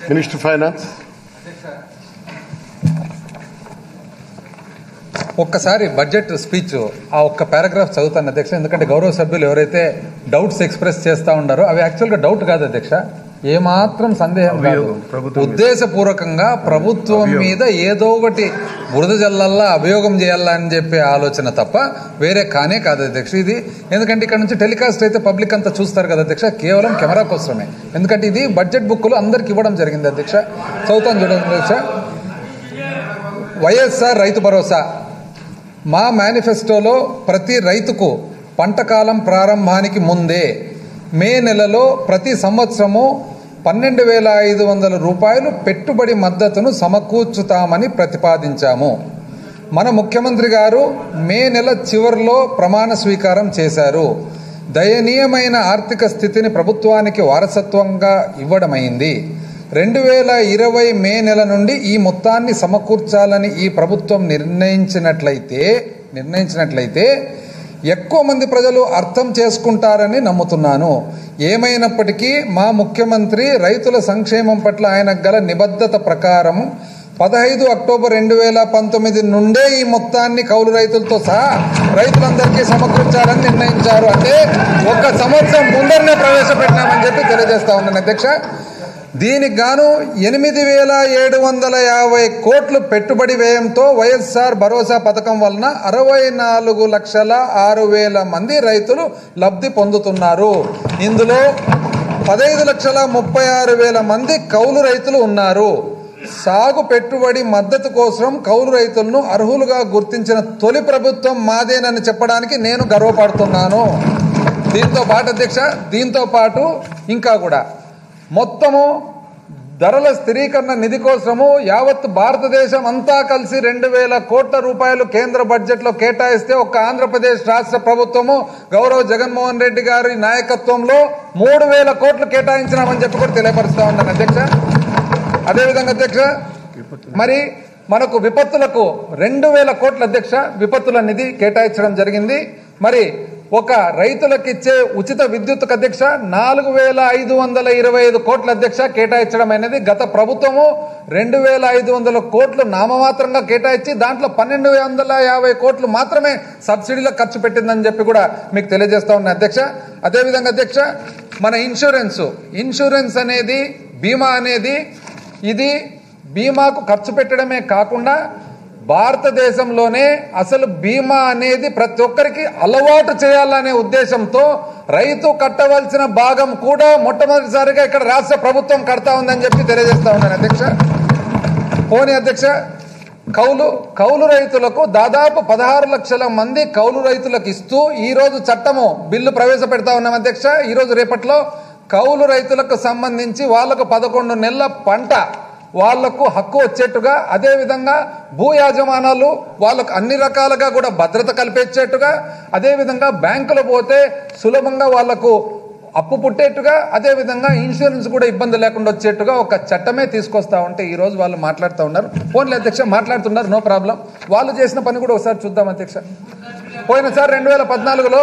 Minister Finance. ఒక్కసారి budget speech ఆ ఒక్క పారాగ్రాఫ్ చదువుతాను అధ్యక్ష ఎందుకంటే గౌరవ సభ్యులు ఎవరైతే డౌట్స్ ఎక్స్ప్రెస్ చేస్తా ఉండారో అవి యాక్చువల్గా డౌట్ కాదు అధ్యక్ష ఏమాత్రం సందేహం కాదు అభియోగం ప్రభుత్వం మీద. ఉద్దేశపూర్వకంగా ప్రభుత్వం అభియోగం. మీద ఏదో ఒకటి బురద జల్లల్లా అభియోగం చేయాలా అని చెప్పే ఆలోచన తప్ప వేరే కానే కాదు అధ్యక్ష ఇది ఎందుకంటే ఇక్కడ నుంచి టెలికాస్ట్ అయితే పబ్లిక్ అంతా చూస్తారు కదా అధ్యక్ష కేవలం కెమెరా కోసమే ఎందుకంటే ఇది బడ్జెట్ బుక్లు అందరికి ఇవ్వడం జరిగింది అధ్యక్ష చదువుతాను చూడండి అధ్యక్ష వైఎస్ఆర్ రైతు భరోసా మా మేనిఫెస్టోలో ప్రతి రైతుకు పంట కాలం ప్రారంభానికి ముందే మే నెలలో ప్రతి సంవత్సరము పన్నెండు వేల ఐదు వందల రూపాయలు పెట్టుబడి మద్దతును సమకూర్చుతామని ప్రతిపాదించాము మన ముఖ్యమంత్రి గారు మే నెల చివరిలో ప్రమాణ స్వీకారం చేశారు దయనీయమైన ఆర్థిక స్థితిని ప్రభుత్వానికి వారసత్వంగా ఇవ్వడమైంది రెండు వేల ఇరవై మే నెల నుండి ఈ మొత్తాన్ని సమకూర్చాలని ఈ ప్రభుత్వం నిర్ణయించినట్లయితే నిర్ణయించినట్లయితే ఎక్కువ మంది ప్రజలు అర్థం చేసుకుంటారని నమ్ముతున్నాను ఏమైనప్పటికీ మా ముఖ్యమంత్రి రైతుల సంక్షేమం పట్ల ఆయనకు గల నిబద్ధత ప్రకారం పదహైదు అక్టోబర్ రెండు వేల పంతొమ్మిది నుండే ఈ మొత్తాన్ని కౌలు రైతులతో సహా రైతులందరికీ సమకూర్చాలని నిర్ణయించారు అంటే ఒక సంవత్సరం ముందరనే ప్రవేశపెట్టినామని చెప్పి తెలియజేస్తా ఉన్నాను అధ్యక్ష దీనికి గాను ఎనిమిది వేల ఏడు వందల యాభై కోట్లు పెట్టుబడి వ్యయంతో వైఎస్ఆర్ భరోసా పథకం వలన అరవై నాలుగు లక్షల ఆరు వేల మంది రైతులు లబ్ధి పొందుతున్నారు ఇందులో పదహైదు లక్షల ముప్పై ఆరు వేల మంది కౌలు రైతులు ఉన్నారు సాగు పెట్టుబడి మద్దతు కోసం కౌలు రైతులను అర్హులుగా గుర్తించిన తొలి ప్రభుత్వం మాదేనని చెప్పడానికి నేను గర్వపడుతున్నాను దీంతో పాటు అధ్యక్ష దీంతో పాటు ఇంకా కూడా మొత్తము ధరల స్థిరీకరణ నిధి కోసము యావత్ భారతదేశం అంతా కలిసి రెండు వేల కోట్ల రూపాయలు కేంద్ర బడ్జెట్లో కేటాయిస్తే ఒక్క ఆంధ్రప్రదేశ్ రాష్ట్ర ప్రభుత్వము గౌరవ్ జగన్మోహన్ రెడ్డి గారి నాయకత్వంలో మూడు వేల కోట్లు కేటాయించినామని చెప్పి కూడా తెలియపరుస్తా ఉన్నాను అధ్యక్ష అదేవిధంగా అధ్యక్ష మరి మనకు విపత్తులకు రెండు వేల కోట్ల అధ్యక్ష విపత్తుల నిధి కేటాయించడం జరిగింది మరి ఒక రైతులకు ఇచ్చే ఉచిత విద్యుత్కు అధ్యక్ష నాలుగు వేల ఐదు వందల ఇరవై ఐదు కోట్ల అధ్యక్ష కేటాయించడం అనేది గత ప్రభుత్వము రెండు వేల ఐదు వందల కోట్లు నామమాత్రంగా కేటాయించి దాంట్లో పన్నెండు వందల యాభై కోట్లు మాత్రమే సబ్సిడీలో ఖర్చు పెట్టిందని చెప్పి కూడా మీకు తెలియజేస్తా ఉన్నా అధ్యక్ష అదేవిధంగా అధ్యక్ష మన ఇన్సూరెన్స్ ఇన్సూరెన్స్ అనేది బీమా అనేది ఇది బీమాకు ఖర్చు పెట్టడమే కాకుండా భారతదేశంలోనే అసలు బీమా అనేది ప్రతి ఒక్కరికి అలవాటు చేయాలనే ఉద్దేశంతో రైతు కట్టవలసిన భాగం కూడా మొట్టమొదటిసారిగా ఇక్కడ రాష్ట్ర ప్రభుత్వం కడతా ఉందని చెప్పి తెలియజేస్తా ఉన్నాను అధ్యక్ష పోనీ అధ్యక్ష కౌలు కౌలు రైతులకు దాదాపు పదహారు లక్షల మంది కౌలు రైతులకు ఇస్తూ ఈ రోజు చట్టము బిల్లు ప్రవేశపెడతా ఉన్నాం అధ్యక్ష ఈ రోజు రేపట్లో కౌలు రైతులకు సంబంధించి వాళ్లకు పదకొండు నెలల పంట వాళ్లకు హక్కు వచ్చేట్టుగా అదే విధంగా భూ యాజమానాలు వాళ్ళకు అన్ని రకాలుగా కూడా భద్రత కల్పించేట్టుగా అదే విధంగా బ్యాంకులు పోతే సులభంగా వాళ్లకు అప్పు పుట్టేట్టుగా అదే విధంగా ఇన్సూరెన్స్ కూడా ఇబ్బంది లేకుండా వచ్చేట్టుగా ఒక చట్టమే తీసుకొస్తా ఉంటే ఈ రోజు వాళ్ళు మాట్లాడుతూ ఉన్నారు ఫోన్లే అధ్యక్ష మాట్లాడుతున్నారు నో ప్రాబ్లం వాళ్ళు చేసిన పని కూడా ఒకసారి చూద్దాం అధ్యక్ష పోయినసారి రెండు వేల పద్నాలుగులో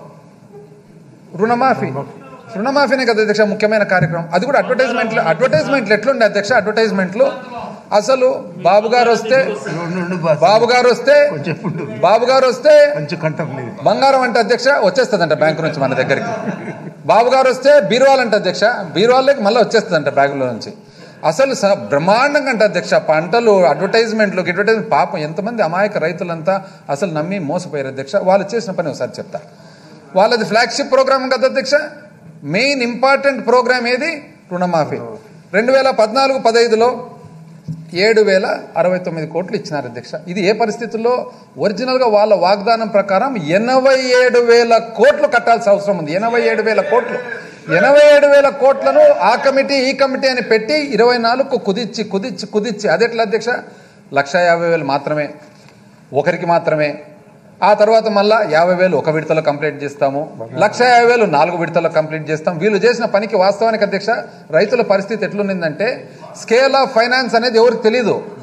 రుణమాఫీ రుణమాఫీనే కదా అధ్యక్ష ముఖ్యమైన కార్యక్రమం అది కూడా అడ్వర్టైజ్మెంట్లు అడ్వర్టైజ్మెంట్లు ఎట్లుండే అధ్యక్ష అడ్వర్టైజ్మెంట్లు అసలు బాబు గారు వస్తే బాబు గారు వస్తే కొంచెం ఉండు. బాబు గారు వస్తే మంచి కంఠం లేదు బంగారం అంటే అధ్యక్ష వచ్చేస్తుందంట బ్యాంకు నుంచి మన దగ్గరికి బాబు గారు వస్తే బీరువాలు అంటే అధ్యక్ష బీరువాళ్ళకి మళ్ళీ వచ్చేస్తుందంట బ్యాగులో నుంచి అసలు స- బ్రహ్మాండంగా అంటే అధ్యక్ష పంటలు అడ్వర్టైజ్మెంట్లు అడ్వర్టైజ్మెంట్ పాపం ఎంతమంది అమాయక రైతులంతా అసలు నమ్మి మోసపోయారు అధ్యక్ష వాళ్ళు చేసిన పని ఒకసారి చెప్తా వాళ్ళది ఫ్లాగ్షిప్ ప్రోగ్రామ్ కదా అధ్యక్ష మెయిన్ ఇంపార్టెంట్ ప్రోగ్రామ్ ఏది రుణమాఫీ రెండు వేల పద్నాలుగు పదహైదులో ఏడు వేల అరవై తొమ్మిది కోట్లు ఇచ్చినారు అధ్యక్ష ఇది ఏ పరిస్థితుల్లో ఒరిజినల్గా వాళ్ళ వాగ్దానం ప్రకారం ఎనభై ఏడు వేల కోట్లు కట్టాల్సిన అవసరం ఉంది ఎనభై ఏడు వేల కోట్లు ఎనభై ఏడు వేల కోట్లను ఆ కమిటీ ఈ కమిటీ అని పెట్టి ఇరవై నాలుగు కుదిచ్చి కుదిచ్చి కుదిచ్చి అదెట్లా అధ్యక్ష లక్ష యాభై వేలు మాత్రమే ఒకరికి మాత్రమే ఆ తర్వాత మళ్ళా యాభై వేలు ఒక విడతలో కంప్లీట్ చేస్తాము లక్ష యాభై వేలు నాలుగు విడతలో కంప్లీట్ చేస్తాం వీళ్ళు చేసిన పనికి వాస్తవానికి అధ్యక్ష రైతుల పరిస్థితి ఎట్లుండిందంటే స్కేల్ ఆఫ్ ఫైనాన్స్ అనేది ఎవరికి తెలియదు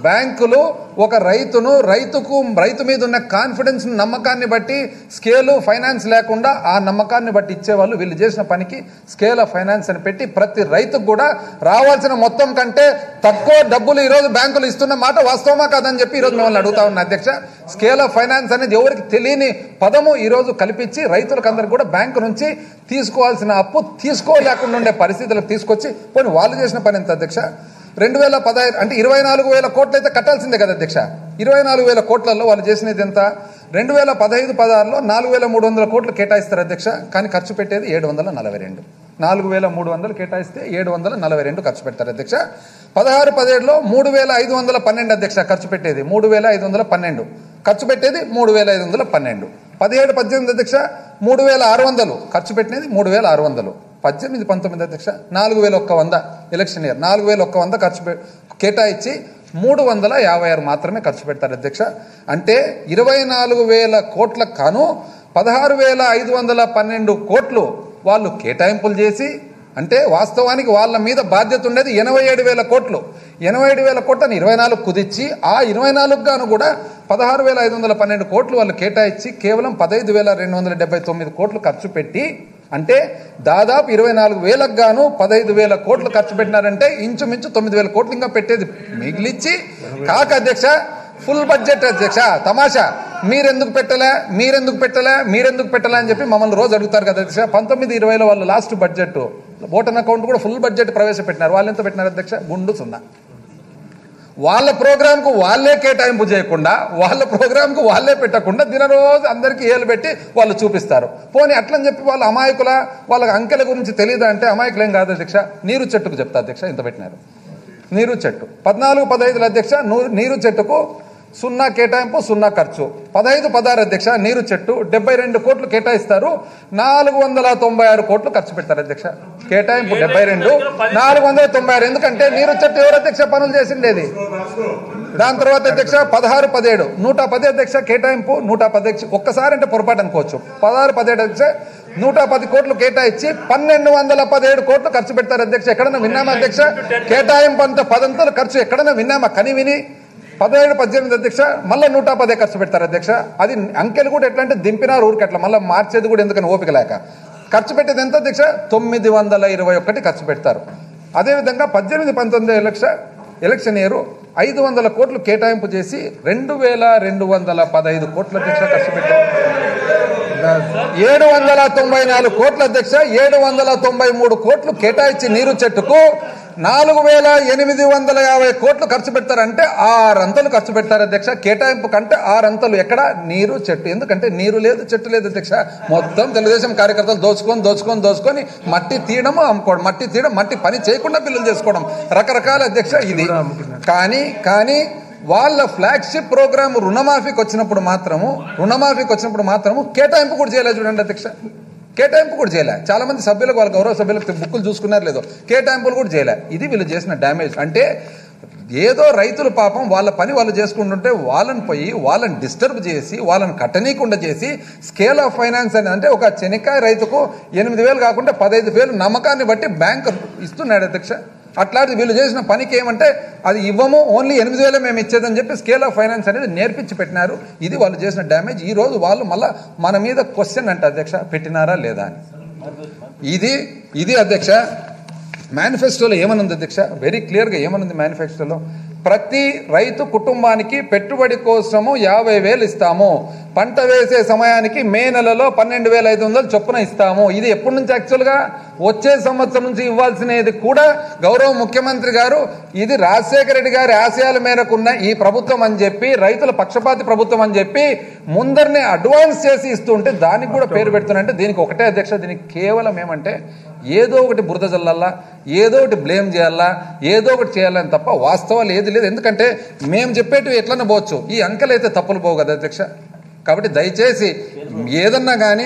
బ్యాంకులు ఒక రైతును రైతుకు రైతు మీద ఉన్న కాన్ఫిడెన్స్ నమ్మకాన్ని బట్టి స్కేలు ఫైనాన్స్ లేకుండా ఆ నమ్మకాన్ని బట్టి ఇచ్చేవాళ్ళు వీళ్ళు చేసిన పనికి స్కేల్ ఆఫ్ ఫైనాన్స్ అని పెట్టి ప్రతి రైతుకు కూడా రావాల్సిన మొత్తం కంటే తక్కువ డబ్బులు ఈరోజు బ్యాంకులు ఇస్తున్న మాట వాస్తవమా కాదని చెప్పి ఈరోజు మిమ్మల్ని అడుగుతా ఉన్నా అధ్యక్ష స్కేల్ ఆఫ్ ఫైనాన్స్ అనేది ఎవరికి తెలియని పదము ఈరోజు కల్పించి రైతులకు అందరికి కూడా బ్యాంకు నుంచి తీసుకోవాల్సిన అప్పు తీసుకోలేకుండా ఉండే పరిస్థితులకు తీసుకొచ్చి పోనీ వాళ్ళు చేసిన పని ఎంత అధ్యక్ష రెండు వేల పదహైదు అంటే ఇరవై నాలుగు వేల కోట్లు అయితే కట్టాల్సిందే కదా అధ్యక్ష ఇరవై నాలుగు వేల కోట్లలో వాళ్ళు చేసినది ఎంత రెండు వేల పదహైదు పదహారులో నాలుగు వేల మూడు వందల కోట్లు కేటాయిస్తారు అధ్యక్ష కానీ ఖర్చు పెట్టేది ఏడు వందల నలభై రెండు నాలుగు వేల మూడు వందలు కేటాయిస్తే ఏడు వందల నలభై రెండు ఖర్చు పెడతారు అధ్యక్ష పదహారు పదిహేడులో మూడు వేల ఐదు వందల పన్నెండు అధ్యక్ష ఖర్చు పెట్టేది మూడు వేల ఐదు వందల పన్నెండు ఖర్చు పెట్టేది మూడు వేల ఐదు వందల పన్నెండు పదిహేడు పద్దెనిమిది అధ్యక్ష మూడు వేల ఆరు వందలు ఖర్చు పెట్టినది మూడు వేల ఆరు వందలు పద్దెనిమిది పంతొమ్మిది అధ్యక్ష నాలుగు వేల ఒక్క వంద ఎలక్షన్ ఇయర్ నాలుగు వేల ఒక్క వంద ఖర్చు పె- కేటాయించి మూడు వందల యాభై ఆరు మాత్రమే ఖర్చు పెడతారు అధ్యక్ష అంటే ఇరవై నాలుగు వేల కోట్లకు కాను పదహారు వేల ఐదు వందల పన్నెండు కోట్లు వాళ్ళు కేటాయింపులు చేసి అంటే వాస్తవానికి వాళ్ళ మీద బాధ్యత ఉండేది ఎనభై ఏడు వేల కోట్లు ఎనభై ఏడు వేల కోట్లను ఇరవై నాలుగు కుదిచ్చి ఆ ఇరవై నాలుగు గాను కూడా పదహారు వేల ఐదు వందల పన్నెండు కోట్లు వాళ్ళు కేటాయించి కేవలం పదహైదు వేల రెండు వందల డెబ్బై తొమ్మిది కోట్లు ఖర్చు పెట్టి అంటే దాదాపు ఇరవై నాలుగు వేలకు గాను పదహైదు వేల కోట్లు ఖర్చు పెట్టినారంటే ఇంచుమించు తొమ్మిది వేల కోట్లు ఇంకా పెట్టేది మిగిలిచ్చి కాక అధ్యక్ష ఫుల్ బడ్జెట్ అధ్యక్ష తమాషా మీరెందుకు పెట్టలే మీరెందుకు పెట్టలే మీరెందుకు పెట్టలే అని చెప్పి మమ్మల్ని రోజు అడుగుతారు కదా అధ్యక్ష పంతొమ్మిది ఇరవైలో వాళ్ళు లాస్ట్ బడ్జెట్ ఓటన్ అకౌంట్ కూడా ఫుల్ బడ్జెట్ ప్రవేశపెట్టినారు వాళ్ళు ఎంత పెట్టినారు అధ్యక్ష గుండు సున్నా వాళ్ళ ప్రోగ్రాంకు వాళ్ళే కేటాయింపు చేయకుండా వాళ్ళ ప్రోగ్రాంకు వాళ్ళే పెట్టకుండా దినరోజు అందరికీ ఏలు పెట్టి వాళ్ళు చూపిస్తారు పోనీ అట్లని చెప్పి వాళ్ళ అమాయకుల వాళ్ళ అంకెల గురించి తెలియదు అంటే అమాయకులు ఏం కాదు అధ్యక్ష నీరు చెట్టుకు చెప్తా అధ్యక్ష ఇంత పెట్టినారు నీరు చెట్టు పద్నాలుగు పదహైదుల అధ్యక్ష నూ- నీరు చెట్టుకు సున్నా కేటాయింపు సున్నా ఖర్చు పదహైదు పదహారు అధ్యక్ష నీరు చెట్టు డెబ్బై రెండు కోట్లు కేటాయిస్తారు నాలుగు వందల తొంభై ఆరు కోట్లు ఖర్చు పెడతారు అధ్యక్ష కేటాయింపు డెబ్బై రెండు నాలుగు వందల తొంభై ఆరు ఎందుకంటే నీరు చెట్టు ఎవరు అధ్యక్ష పనులు చేసిండేది దాని తర్వాత అధ్యక్ష పదహారు పదిహేడు నూట పది అధ్యక్ష కేటాయింపు నూట పది అధ్యక్ష ఒక్కసారి అంటే పొరపాటు అనుకోవచ్చు పదహారు పదిహేడు అధ్యక్ష నూట పది కోట్లు కేటాయించి పన్నెండు వందల పదిహేడు కోట్లు ఖర్చు పెడతారు అధ్యక్ష ఎక్కడన్నా విన్నామా అధ్యక్ష కేటాయింపు అంత పదంతలు ఖర్చు ఎక్కడన్నా విన్నామా కని విని పదిహేడు పద్దెనిమిది అధ్యక్ష మళ్ళీ నూట పదే ఖర్చు పెడతారు అధ్యక్ష అది అంకెలు కూడా ఎట్లా అంటే దింపినారు ఊరికి అట్లా మళ్ళీ మార్చేది కూడా ఎందుకని ఓపిక లేక ఖర్చు పెట్టేది ఎంత అధ్యక్ష తొమ్మిది వందల ఇరవై ఒకటి ఖర్చు పెడతారు అదేవిధంగా పద్దెనిమిది పంతొమ్మిది లక్ష ఎలక్షన్ ఇయర్ ఐదు వందల కోట్లు కేటాయింపు చేసి రెండు వేల రెండు వందల పదహైదు కోట్ల అధ్యక్ష ఖర్చు పెట్టారు ఏడు వందల తొంభై నాలుగు కోట్ల అధ్యక్ష ఏడు వందల తొంభై మూడు కోట్లు కేటాయించి నీరు చెట్టుకు నాలుగు వేల ఎనిమిది వందల యాభై కోట్లు ఖర్చు పెడతారంటే ఆరంతలు ఖర్చు పెడతారు అధ్యక్ష కేటాయింపు కంటే ఆరంతలు ఎక్కడ నీరు చెట్టు ఎందుకంటే నీరు లేదు చెట్టు లేదు అధ్యక్ష మొత్తం తెలుగుదేశం కార్యకర్తలు దోచుకొని దోచుకొని దోచుకొని మట్టి తీయడం అమ్ముకోవడం మట్టి తీయడం మట్టి పని చేయకుండా బిల్లులు చేసుకోవడం రకరకాల అధ్యక్ష ఇది కానీ కానీ వాళ్ళ ఫ్లాగ్షిప్ ప్రోగ్రామ్ రుణమాఫీకి వచ్చినప్పుడు మాత్రము రుణమాఫీకి వచ్చినప్పుడు మాత్రము కేటాయింపు కూడా చేయలేదు చూడండి అధ్యక్ష కేటాయింపు కూడా చేయలే చాలా మంది సభ్యులకు వాళ్ళ గౌరవ సభ్యులకు బుక్కులు చూసుకున్నారు లేదో కేటాయింపులు కూడా చేయలే ఇది వీళ్ళు చేసిన డ్యామేజ్ అంటే ఏదో రైతులు పాపం వాళ్ళ పని వాళ్ళు చేసుకుంటుంటే వాళ్ళని పోయి వాళ్ళని డిస్టర్బ్ చేసి వాళ్ళని కట్టనీయకుండా చేసి స్కేల్ ఆఫ్ ఫైనాన్స్ అని అంటే ఒక చెనక్కాయ రైతుకు ఎనిమిది వేలు కాకుండా పదహైదు వేలు నమ్మకాన్ని బట్టి బ్యాంక్ ఇస్తున్నాడు అధ్యక్ష అట్లాంటి వీళ్ళు చేసిన పనికి ఏమంటే అది ఇవ్వము ఓన్లీ ఎనిమిది వేలే మేము ఇచ్చేదని చెప్పి స్కేల్ ఆఫ్ ఫైనాన్స్ అనేది నేర్పించి పెట్టినారు ఇది వాళ్ళు చేసిన డ్యామేజ్ ఈ రోజు వాళ్ళు మళ్ళా మన మీద క్వశ్చన్ అంటే అధ్యక్ష పెట్టినారా లేదా అని ఇది ఇది అధ్యక్ష మేనిఫెస్టోలో ఏమనుంది అధ్యక్ష వెరీ క్లియర్గా ఏమనుంది మేనిఫెస్టోలో ప్రతి రైతు కుటుంబానికి పెట్టుబడి కోసము యాభై వేలు ఇస్తాము పంట వేసే సమయానికి మే నెలలో పన్నెండు వేల ఐదు వందలు చొప్పున ఇస్తాము ఇది ఎప్పటి నుంచి యాక్చువల్గా వచ్చే సంవత్సరం నుంచి ఇవ్వాల్సినది కూడా గౌరవ ముఖ్యమంత్రి గారు ఇది రాజశేఖర రెడ్డి గారి ఆశయాల మేరకు ఉన్న ఈ ప్రభుత్వం అని చెప్పి రైతుల పక్షపాతి ప్రభుత్వం అని చెప్పి ముందరిని అడ్వాన్స్ చేసి ఇస్తుంటే దానికి కూడా పేరు పెడుతున్నారంటే దీనికి ఒకటే అధ్యక్ష దీనికి కేవలం ఏమంటే ఏదో ఒకటి బురద జల్లల్లా ఏదో ఒకటి బ్లేమ్ చేయాలా ఏదో ఒకటి చేయాలని తప్ప వాస్తవాలు ఏది లేదు ఎందుకంటే మేము చెప్పేటివి ఎట్లనే పోవచ్చు ఈ అంకెలు అయితే తప్పులు పోవు కదా అధ్యక్ష కాబట్టి దయచేసి ఏదన్నా కానీ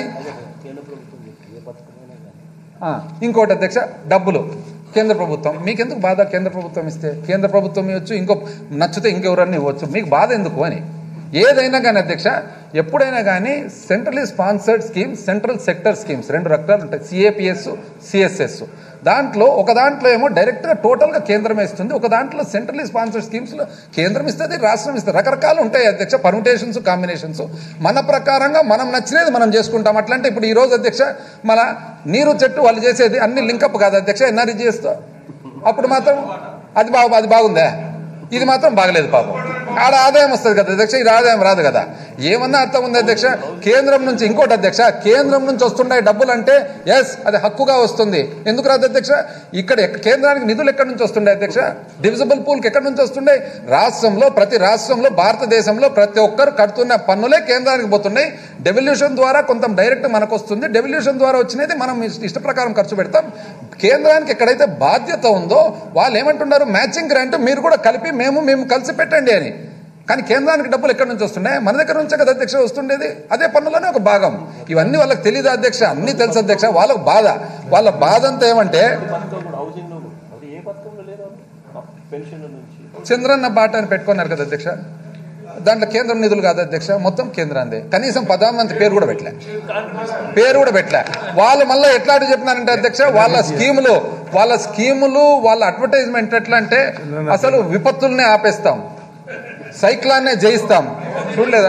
ఆ, ఇంకోటి అధ్యక్ష డబ్బులు కేంద్ర ప్రభుత్వం మీకెందుకు బాధ కేంద్ర ప్రభుత్వం ఇస్తే కేంద్ర ప్రభుత్వం ఇవ్వచ్చు ఇంకో నచ్చితే ఇంకెవరన్నా ఇవ్వచ్చు మీకు బాధ ఎందుకు అని ఏదైనా కానీ అధ్యక్ష ఎప్పుడైనా కానీ centrally sponsored schemes central sector schemes రెండు రకాలు ఉంటాయి సిఏపిఎస్ సిఎస్ఎస్ దాంట్లో ఒక దాంట్లో ఏమో డైరెక్ట్గా టోటల్గా కేంద్రం ఇస్తుంది ఒక దాంట్లో సెంట్రలీ స్పాన్సర్డ్ స్కీమ్స్లో కేంద్రం ఇస్తుంది రాష్ట్రం ఇస్తుంది రకరకాలు ఉంటాయి అధ్యక్ష పర్మిటేషన్స్ కాంబినేషన్స్ మన ప్రకారంగా మనం నచ్చినది మనం చేసుకుంటాం అట్లంటే ఇప్పుడు ఈ రోజు అధ్యక్ష మన నీరు చెట్టు వాళ్ళు చేసేది అన్ని లింకప్ కాదు అధ్యక్ష ఎన్ఆర్జీఎస్తో అప్పుడు మాత్రం అది బాగు అది బాగుందా ఇది మాత్రం బాగలేదు పాపం ఆడ ఆదాయం వస్తుంది కదా అధ్యక్ష ఇది ఆదాయం రాదు కదా ఏమన్నా అర్థం ఉంది అధ్యక్ష కేంద్రం నుంచి ఇంకోటి అధ్యక్ష కేంద్రం నుంచి వస్తుండే డబ్బులు అంటే ఎస్ అది హక్కుగా వస్తుంది ఎందుకు రాదు అధ్యక్ష ఇక్కడ ఎక్క- కేంద్రానికి నిధులు ఎక్కడి నుంచి వస్తుండే అధ్యక్ష డివిజిబుల్ పూల్కి ఎక్కడి నుంచి వస్తుండే రాష్ట్రంలో ప్రతి రాష్ట్రంలో భారతదేశంలో ప్రతి ఒక్కరు కడుతున్న పన్నులే కేంద్రానికి పోతున్నాయి డెవల్యూషన్ ద్వారా కొంత డైరెక్ట్ మనకు వస్తుంది డెవల్యూషన్ ద్వారా వచ్చినది మనం ఇష్ట ఇష్ట ప్రకారం ఖర్చు పెడతాం కేంద్రానికి ఎక్కడైతే బాధ్యత ఉందో వాళ్ళు ఏమంటున్నారు మ్యాచింగ్ గ్రాంట్ మీరు కూడా కలిపి మేము మేము కలిసి పెట్టండి అని కానీ కేంద్రానికి డబ్బులు ఎక్కడి నుంచి వస్తున్నాయి మన దగ్గర నుంచే కదా అధ్యక్ష వస్తుండేది అదే పన్నులోనే ఒక భాగం ఇవన్నీ వాళ్ళకి తెలియదు అధ్యక్ష అన్ని తెలుసు అధ్యక్ష వాళ్ళకు బాధ వాళ్ళ బాధ అంతా ఏమంటే పథకం కూడా హౌసింగ్ లో అది ఏ పథకంలో లేదు పెన్షన్ నుంచి చంద్రన్న బాట అని పెట్టుకున్నారు కదా అధ్యక్ష దాంట్లో కేంద్రం నిధులు కాదు అధ్యక్ష మొత్తం కేంద్రాందే కనీసం ప్రధానమంత్రి పేరు కూడా పెట్టలే పేరు కూడా పెట్టలే వాళ్ళు మళ్ళీ ఎట్లా చెప్పినారంటే అధ్యక్ష వాళ్ళ స్కీములు వాళ్ళ స్కీములు వాళ్ళ అడ్వర్టైజ్మెంట్ ఎట్లా అంటే అసలు విపత్తుల్నే ఆపేస్తాం సైక్లాన్నే జయిస్తాం చూడలేదా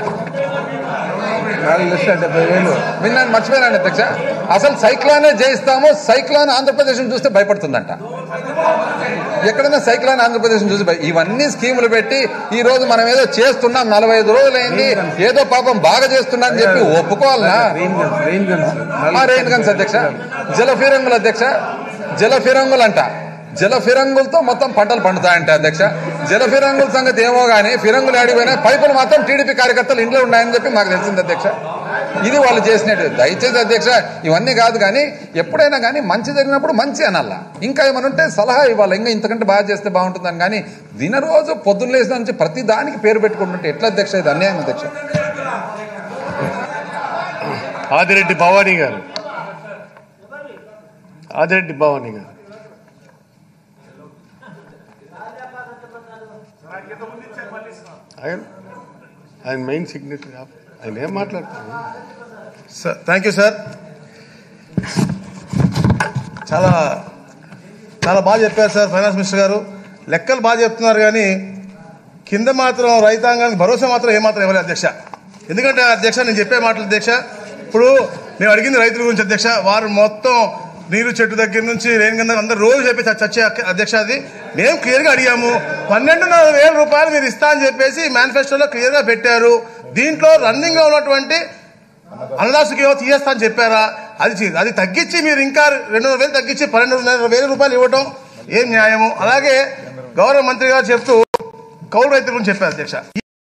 నాలుగు లక్షల డెబ్బై వేలు విన్నాను మర్చిపోయినాను అధ్యక్ష అసలు సైక్లానే జయిస్తాము సైక్లాన్ ఆంధ్రప్రదేశ్ చూస్తే భయపడుతుందంట ఎక్కడైనా సైక్లాన్ ఆంధ్రప్రదేశ్ చూసి భయ- ఇవన్నీ స్కీములు పెట్టి ఈ రోజు మనం ఏదో చేస్తున్నాం నలభై ఐదు రోజులైంది ఏదో పాపం బాగా చేస్తున్నా అని చెప్పి ఒప్పుకోవాలనా రెయిన్ గన్స్ రెయిన్ గన్స్ ఆ రెయిన్ గన్స్ అధ్యక్ష జల ఫిరంగులు అధ్యక్ష జల ఫిరంగులు అంట జల ఫిరంగులతో మొత్తం పంటలు పండుతాయంట అధ్యక్ష జల ఫిరంగుల సంగతి ఏమో గానీ ఫిరంగులు ఆడిపోయినా పైపులు మాత్రం టీడీపీ కార్యకర్తలు ఇంట్లో ఉన్నాయని చెప్పి మాకు తెలిసింది అధ్యక్ష ఇది వాళ్ళు చేసినట్టు దయచేసి అధ్యక్ష ఇవన్నీ కాదు కానీ ఎప్పుడైనా కానీ మంచి జరిగినప్పుడు మంచి అనల్లా ఇంకా ఏమైనా ఉంటే సలహా ఇవ్వాలి ఇంకా ఇంతకంటే బాగా చేస్తే బాగుంటుందని కానీ దినరోజు పొద్దున్న లేసిన నుంచి ప్రతి దానికి పేరు పెట్టుకుంటుంటే ఎట్లా అధ్యక్ష ఇది అన్యాయం అధ్యక్ష ఆదిరెడ్డి భవానీ గారు ఆదిరెడ్డి భవానీ గారు ఆయన ఆయన మెయిన్ సిగ్నేచర్ ఆయన ఏం మాట్లాడతారు సార్ థ్యాంక్ యూ సార్ చాలా చాలా బాగా చెప్పారు సార్ ఫైనాన్స్ మినిస్టర్ గారు లెక్కలు బాగా చెప్తున్నారు కానీ కింద మాత్రం రైతాంగానికి భరోసా మాత్రం ఏమాత్రం ఇవ్వలేదు అధ్యక్ష ఎందుకంటే అధ్యక్ష నేను చెప్పే మాటలు అధ్యక్ష ఇప్పుడు మేము అడిగింది రైతుల గురించి అధ్యక్ష వారు మొత్తం నీరు చెట్టు దగ్గర నుంచి రేణు కింద అందరు రోజు చెప్పి చ- చచ్చే అక్క- అధ్యక్ష అది మేము క్లియర్గా అడిగాము పన్నెండున్నర వేల రూపాయలు మీరు ఇస్తా అని చెప్పేసి మేనిఫెస్టోలో క్లియర్గా పెట్టారు దీంట్లో రన్నింగ్లో ఉన్నటువంటి అన్నదాసుకి ఏమో తీయేస్తా అని చెప్పారా అది చే- అది తగ్గించి మీరు ఇంకా రెండు వందల వేలు తగ్గించి పన్నెండున్నర వేల రూపాయలు ఇవ్వటం ఏం న్యాయము అలాగే గౌరవ మంత్రి గారు చెప్తూ కౌలు రైతుల గురించి చెప్పారు అధ్యక్ష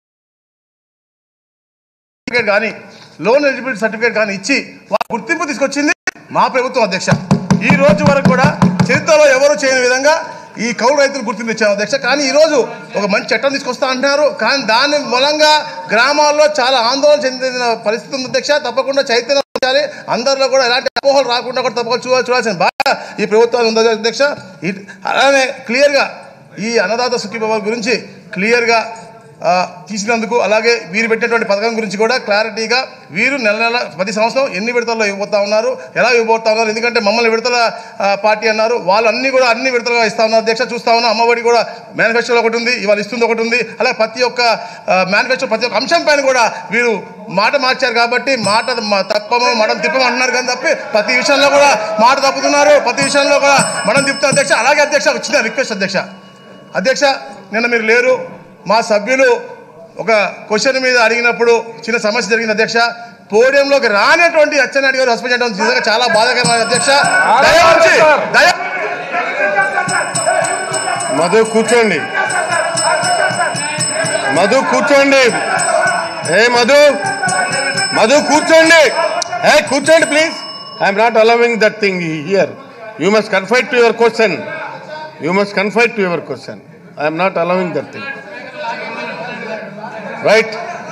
సర్టిఫికేట్ కానీ లోన్ ఎలిజిబిలిటీ సర్టిఫికేట్ కానీ ఇచ్చి వాళ్ళ గుర్తింపు తీసుకొచ్చింది మా ప్రభుత్వం అధ్యక్ష ఈ రోజు వరకు కూడా చరిత్రలో ఎవరు చేయని విధంగా ఈ కౌలు రైతులు గుర్తింపు ఇచ్చాము అధ్యక్ష కానీ ఈ రోజు ఒక మంచి చట్టం తీసుకొస్తా అంటున్నారు కానీ దాని మూలంగా గ్రామాల్లో చాలా ఆందోళన చెందిన పరిస్థితి ఉంది అధ్యక్ష తప్పకుండా చైతన్యం ఉంచాలి అందరిలో కూడా ఎలాంటి అపోహలు రాకుండా కూడా తప్పకుండా చూడాలి చూడాల్సిన బాధ్యత ఈ ప్రభుత్వాలు ఉంది అధ్యక్ష ఈ- అలానే క్లియర్గా ఈ అన్నదాత సుఖీభవ గురించి క్లియర్గా ఆ, తీసినందుకు అలాగే వీరు పెట్టినటువంటి పథకం గురించి కూడా క్లారిటీగా వీరు నెల నెల ప్రతి సంవత్సరం ఎన్ని విడతల్లో ఇవ్వబోతా ఉన్నారు ఎలా ఇవ్వబోతా ఉన్నారు ఎందుకంటే మమ్మల్ని విడతల ఆ, పార్టీ అన్నారు వాళ్ళు అన్ని కూడా అన్ని విడతలుగా ఇస్తా ఉన్నారు అధ్యక్ష చూస్తా ఉన్నాం అమ్మఒడి కూడా మేనిఫెస్టోలో ఒకటి ఉంది ఇవాళ ఇస్తుంది ఒకటి ఉంది అలాగే ప్రతి ఒక్క మేనిఫెస్టో ప్రతి ఒక్క అంశం పైన కూడా వీరు మాట మార్చారు కాబట్టి మాట మ- తప్పము మడం తిప్పము అంటున్నారు కానీ తప్పి ప్రతి విషయంలో కూడా మాట తప్పుతున్నారు ప్రతి విషయంలో కూడా మడం తిప్పుతారు అధ్యక్ష అలాగే అధ్యక్ష ఒక చిన్న రిక్వెస్ట్ అధ్యక్ష అధ్యక్ష నిన్న మీరు లేరు మా సభ్యులు ఒక క్వశ్చన్ మీద అడిగినప్పుడు చిన్న సమస్య జరిగింది అధ్యక్ష పోడియంలోకి రానటువంటి అచ్చెన్నాయుడు గారు సస్పెండ్ చేయడం నిజంగా చాలా బాధాకరమైన అధ్యక్ష దయ ఉంచి దయ మధు కూర్చోండి మధు కూర్చోండి ఏ మధు మధు కూర్చోండి ఏ కూర్చోండి please I'm not allowing that thing here you must confine to your question you must confine to your question I'm not allowing that thing right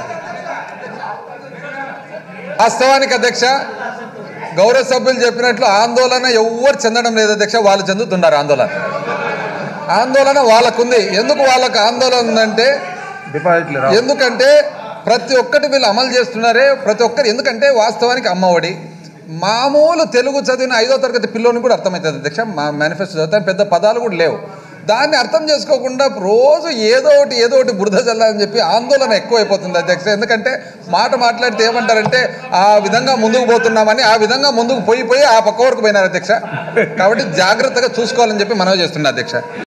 వాస్తవానికి అధ్యక్ష గౌరవ సభ్యులు చెప్పినట్లు ఆందోళన ఎవ్వరు చెందడం లేదు అధ్యక్ష వాళ్ళు చెందుతున్నారు ఆందోళన ఆందోళన వాళ్ళకుంది ఎందుకు వాళ్ళకు ఆందోళన ఉందంటే డిపాజిట్లు రావు ఎందుకంటే ప్రతి ఒక్కటి వీళ్ళు అమలు చేస్తున్నారే ప్రతి ఒక్కరు ఎందుకంటే వాస్తవానికి అమ్మఒడి మామూలు తెలుగు చదివిన ఐదో తరగతి పిల్లోని కూడా అర్థమవుతుంది అధ్యక్ష మా మేనిఫెస్టో చదివితే పెద్ద పదాలు కూడా లేవు దాన్ని అర్థం చేసుకోకుండా రోజు ఏదో ఒకటి ఏదో ఒకటి బురద చల్లాలని చెప్పి ఆందోళన ఎక్కువైపోతుంది అధ్యక్ష ఎందుకంటే మాట మాట్లాడితే ఏమంటారంటే ఆ విధంగా ముందుకు పోతున్నామని ఆ విధంగా ముందుకు పోయి పోయి ఆ పక్క వరకు పోయినారు అధ్యక్ష కాబట్టి జాగ్రత్తగా చూసుకోవాలని చెప్పి మనవి చేస్తున్నా అధ్యక్ష